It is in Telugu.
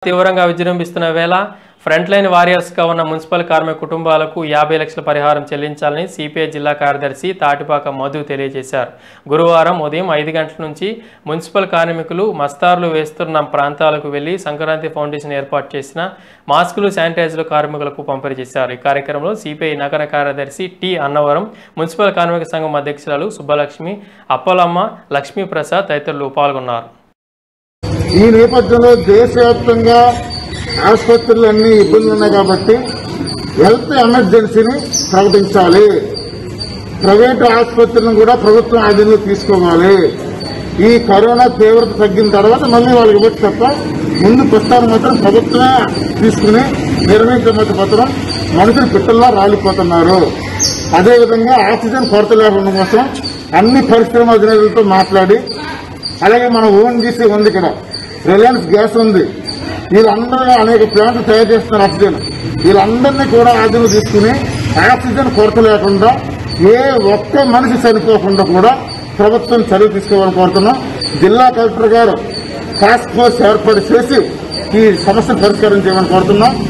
తీవ్రంగా విజృంభిస్తున్న వేళ ఫ్రంట్ లైన్ వారియర్స్గా ఉన్న మున్సిపల్ కార్మిక కుటుంబాలకు యాభై లక్షల పరిహారం చెల్లించాలని సిపిఐ జిల్లా కార్యదర్శి తాటిపాక మధు తెలియజేశారు గురువారం ఉదయం ఐదు గంటల నుంచి మున్సిపల్ కార్మికులు మస్తార్లు వేస్తున్న ప్రాంతాలకు వెళ్లి సంక్రాంతి ఫౌండేషన్ ఏర్పాటు చేసిన మాస్కులు శానిటైజర్లు కార్మికులకు పంపిణీ చేశారు ఈ కార్యక్రమంలో సిపిఐ నగర కార్యదర్శి టి అన్నవరం మున్సిపల్ కార్మిక సంఘం అధ్యక్షురాలు సుబ్బలక్ష్మి అప్పలమ్మ లక్ష్మీప్రసాద్ తదితరులు పాల్గొన్నారు ఈ నేపథ్యంలో దేశవ్యాప్తంగా ఆసుపత్రులు అన్ని ఇబ్బందులు ఉన్నాయి కాబట్టి హెల్త్ ఎమర్జెన్సీని ప్రకటించాలి ప్రైవేటు ఆసుపత్రులను కూడా ప్రభుత్వం ఆధీనంలో తీసుకోవాలి ఈ కరోనా తీవ్రత తగ్గిన తర్వాత మళ్ళీ వాళ్ళకి ఇవ్వచ్చు తప్ప ముందు ప్రస్తుతాన్ని మాత్రం ప్రభుత్వమే తీసుకుని నిర్వహించడం మాత్రం మనుషులు పిట్టల్లా రాలిపోతున్నారు అదేవిధంగా ఆక్సిజన్ కొరత లేకుండా కోసం అన్ని పరిశ్రమ అధినేతలతో మాట్లాడి అలాగే మన ఓన్ జీసీ ఉంది ఇక్కడ రిలయన్స్ గ్యాస్ ఉంది వీళ్ళందరూ అనేక ప్లాంట్లు తయారు చేస్తున్నారు ఆక్సిజన్ వీళ్ళందరినీ కూడా ఆధీనం తీసుకుని ఆక్సిజన్ కొరత లేకుండా ఏ ఒక్క మనిషి చనిపోకుండా కూడా ప్రభుత్వం చర్యలు తీసుకోవాలని కోరుతున్నాం జిల్లా కలెక్టర్ గారు టాస్క్ ఫోర్స్ ఏర్పాటు చేసి ఈ సమస్యను పరిష్కారం చేయమని కోరుతున్నాం